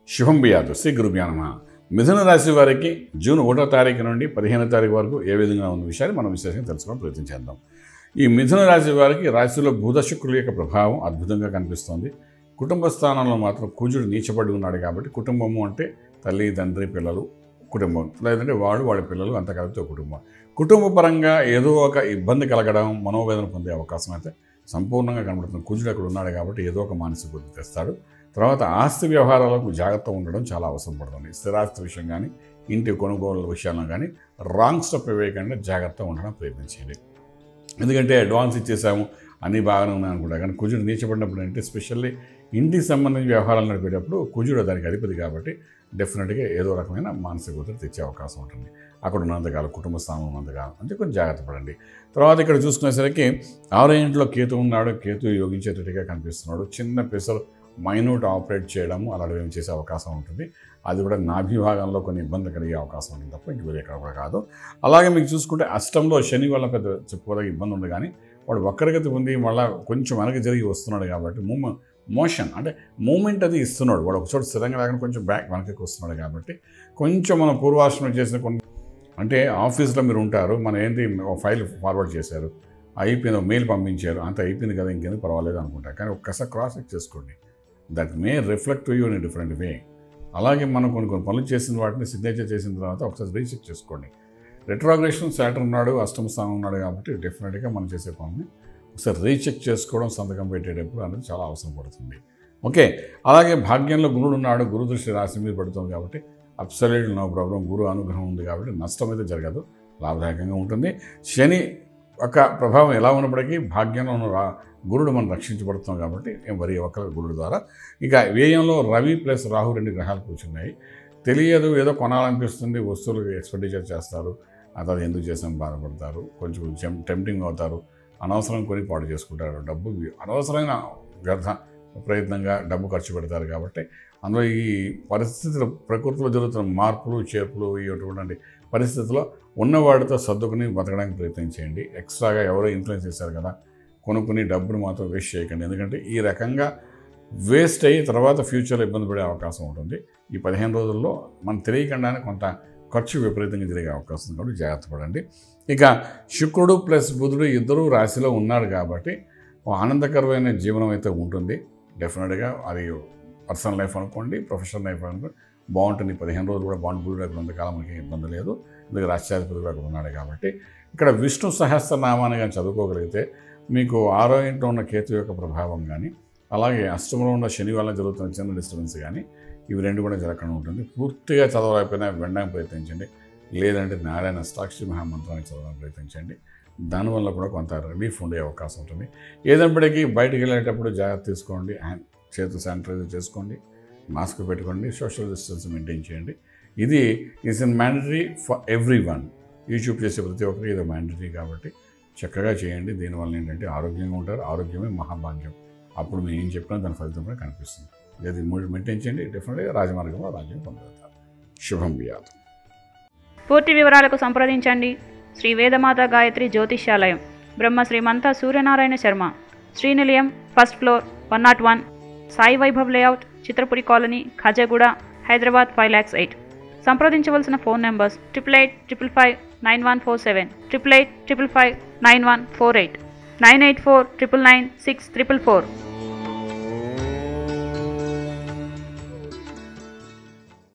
శుభం బియాదు శ్రీ గురుభ్యో నమ మిథున రాశి వారికి జూన్ ఒకటో తారీఖు నుండి పదిహేనో తారీఖు వరకు ఏ విధంగా ఉన్న విషయాన్ని మనం విశేషంగా తెలుసుకోవడం ప్రయత్నం చేద్దాం ఈ మిథున రాశి వారికి రాశిలో బుధ శుక్రుల యొక్క ప్రభావం అద్భుతంగా కనిపిస్తోంది కుటుంబ స్థానంలో మాత్రం కుజుడు నీచబడి ఉన్నాడు కాబట్టి కుటుంబము అంటే తల్లి తండ్రి పిల్లలు కుటుంబం లేదంటే వాడు వాళ్ళ పిల్లలు అంత కలిపితే ఒక కుటుంబం కుటుంబ పరంగా ఏదో ఒక ఇబ్బంది కలగడం మనోవేదన పొందే అవకాశం అయితే సంపూర్ణంగా కనబడుతుంది కుజుడు అక్కడ ఉన్నాడు కాబట్టి ఏదో ఒక మానసిక బుద్ధి తెస్తాడు తర్వాత ఆస్తి వ్యవహారాలకు జాగ్రత్త ఉండడం చాలా అవసరం పడుతుంది స్థిరాస్తి విషయం కానీ ఇంటి కొనుగోలు విషయాల్లో కానీ రాంగ్ స్టెప్ వేయకుండా జాగ్రత్త ఉండడం ప్రయత్నించండి ఎందుకంటే అడ్వాన్స్ ఇచ్చేసాము అన్నీ బాగానే ఉన్నాయి అనుకుంటా కానీ కుజుడు నీచబడినప్పుడు అంటే స్పెషల్లీ ఇంటికి సంబంధించిన వ్యవహారాలు నడిపేటప్పుడు కుజుడు దానికి అధిపతి కాబట్టి డెఫినెట్గా ఏదో రకమైన మానసిక ఒత్తిడి తెచ్చే అవకాశం ఉంటుంది అక్కడ ఉన్నంతకాలం కుటుంబ స్థానం ఉన్నంతకాలం అంటే కొంచెం జాగ్రత్త పడండి తర్వాత ఇక్కడ చూసుకునేసరికి ఆరో ఇంట్లో కేతు ఉన్నాడు కేతు యోగించేటట్టుగా కనిపిస్తున్నాడు చిన్న పెసలు మైన్యూట్ ఆపరేట్ చేయడము అలాంటివి ఏమి చేసే అవకాశం ఉంటుంది అది కూడా నాభి భాగంలో కొన్ని ఇబ్బందులు కలిగే అవకాశం ఉంటుంది తప్ప ఇంక వేరే ఎక్కడ కూడా కాదు అలాగే మీకు చూసుకుంటే అష్టంలో శని వల్ల పెద్ద చెప్పుకోదగ్గ ఇబ్బంది ఉంది కానీ వాడు వక్రగతి ఉంది మళ్ళీ కొంచెం వెనక్కి జరిగి వస్తున్నాడు కాబట్టి మూవ్ మోషన్ అంటే మూమెంట్ అది ఇస్తున్నాడు వాడు ఒక చోట స్థిరంగా లేకుండా కొంచెం బ్యాక్ వెనక్కి వస్తున్నాడు కాబట్టి కొంచెం మనం పూర్వాశ్రమం చేసిన కొన్ని అంటే ఆఫీస్లో మీరు ఉంటారు మనం ఏంటి ఒక ఫైల్ ఫార్వర్డ్ చేశారు అయిపోయింది మెయిల్ పంపించారు అంత అయిపోయింది కదా ఇంకేంది పర్వాలేదు అనుకుంటా కానీ ఒక్కసారి క్రాస్ చెక్ చేసుకోండి that may reflect you in different way అలాగే మనం కొన్ని కొన్ని పనులు చేసిన వాటిని సిగ్నేచర్ చేసిన తర్వాత ఒకసారి రీచెక్ చేసుకోండి రెట్రాగ్రేషన్ శాటర్ ఉన్నాడు అష్టమ స్థానం ఉన్నాడు కాబట్టి డెఫినెట్గా మనం చేసే పనుని ఒకసారి రీచెక్ చేసుకోవడం సంతకం పెట్టేటప్పుడు అనేది చాలా అవసరం పడుతుంది ఓకే అలాగే భాగ్యంలో గురుడు ఉన్నాడు గురు దృష్టి రాశి మీద పడుతుంది కాబట్టి అబ్సల్యూట్ నో ప్రాబ్లం గురు అనుగ్రహం ఉంది కాబట్టి నష్టం అయితే జరగదు లాభదాయకంగా ఉంటుంది శని ఒక ప్రభావం ఎలా ఉన్నప్పటికీ భాగ్యంలో ఉన్న రా గురుడు మనం రక్షించబడుతాం కాబట్టి ఏం వరి ఒక్క గురుడు ద్వారా ఇక వ్యయంలో రవి ప్లస్ రాహు రెండు గ్రహాలు కూర్చున్నాయి తెలియదు ఏదో కొనాలనిపిస్తుంది వస్తువులు ఎక్స్పెండిచర్ చేస్తారు ఆ తర్వాత ఎందుకు చేసాం బాధపడతారు కొంచెం టెంప్టింగ్ అవుతారు అనవసరం కొని పాటు చేసుకుంటారు డబ్బు అనవసరమైన వ్యర్థ ప్రయత్నంగా డబ్బు ఖర్చు పెడతారు కాబట్టి అందులో ఈ పరిస్థితులు ప్రకృతిలో జరుగుతున్న మార్పులు చేర్పులు ఇటువంటి పరిస్థితుల్లో ఉన్నవాడితో సర్దుకుని బతకడానికి ప్రయత్నం చేయండి ఎక్స్ట్రాగా ఎవరో ఇన్ఫ్లుయెన్స్ చేశారు కదా కొనుక్కుని డబ్బును మాత్రం వేస్ట్ చేయకండి ఎందుకంటే ఈ రకంగా వేస్ట్ అయ్యి తర్వాత ఫ్యూచర్లో ఇబ్బంది పడే అవకాశం ఉంటుంది ఈ పదిహేను రోజుల్లో మనం తెలియకుండానే కొంత ఖర్చు విపరీతంగా జరిగే అవకాశం ఉంది కాబట్టి జాగ్రత్త పడండి ఇక శుక్రుడు ప్లస్ బుధుడు ఇద్దరు రాశిలో ఉన్నాడు కాబట్టి ఓ ఆనందకరమైన జీవనం అయితే ఉంటుంది డెఫినెట్గా అది పర్సనల్ లైఫ్ అనుకోండి ప్రొఫెషనల్ లైఫ్ అనుకోండి బాగుంటుంది ఈ పదిహేను రోజులు కూడా బాగుంటుంది గురుడు అక్కడ ఉన్నంతకాలం మనకి ఇబ్బంది లేదు ఎందుకంటే రాష్ట్రాధిపతి కూడా అక్కడ ఉన్నాడు కాబట్టి ఇక్కడ విష్ణు సహస్రనామాన్ని కానీ చదువుకోగలిగితే మీకు ఆరో ఇంట్లో ఉన్న కేతు యొక్క ప్రభావం కానీ అలాగే అష్టమంలో ఉన్న శని వల్ల జరుగుతున్న చిన్న డిస్టర్బెన్స్ కానీ ఇవి రెండు కూడా జరగకుండా ఉంటుంది పూర్తిగా చదవలేకపోయినా వినడానికి ప్రయత్నించండి లేదంటే నారాయణ అష్టాక్షరి మహామంత్రాన్ని చదవడానికి ప్రయత్నించండి దానివల్ల కూడా కొంత రిలీఫ్ ఉండే అవకాశం ఉంటుంది ఏదైనప్పటికీ బయటికి వెళ్ళేటప్పుడు జాగ్రత్త తీసుకోండి హ్యాండ్ చేతులు శానిటైజర్ చేసుకోండి మాస్క్ పెట్టుకోండి సోషల్ డిస్టెన్స్ మెయింటైన్ చేయండి ఇది is in mandatory for everyone YouTube చేసే ప్రతి ఒక్కరికి ఇది మ్యాండటరీ కాబట్టి చక్కగా చేయండి దీనివల్ల ఏంటంటే ఆరోగ్యంగా ఉంటారు ఆరోగ్యమే మహాభాగ్యం అప్పుడు మేము ఏం చెప్పినా దాని ఫలితం కూడా కనిపిస్తుంది ఇది మూడు మెయింటైన్ చేయండి డెఫినెట్గా రాజమార్గంలో రాజ్యం పొందగలుగుతారు శుభం బియాదు పూర్తి వివరాలకు సంప్రదించండి Shri Vedamata Gayatri Jyotishyalayam Brahma Srimantha Suryanarayana Sharma Srinilayam first floor one not one Sai Vaibhav layout Chitrapuri colony Khajaguda Hyderabad five lakhs eight సంప్రదించవలసిన phone numbers triple eight triple five nine one four seven triple eight triple five nine one four eight nine eight four triple nine six triple four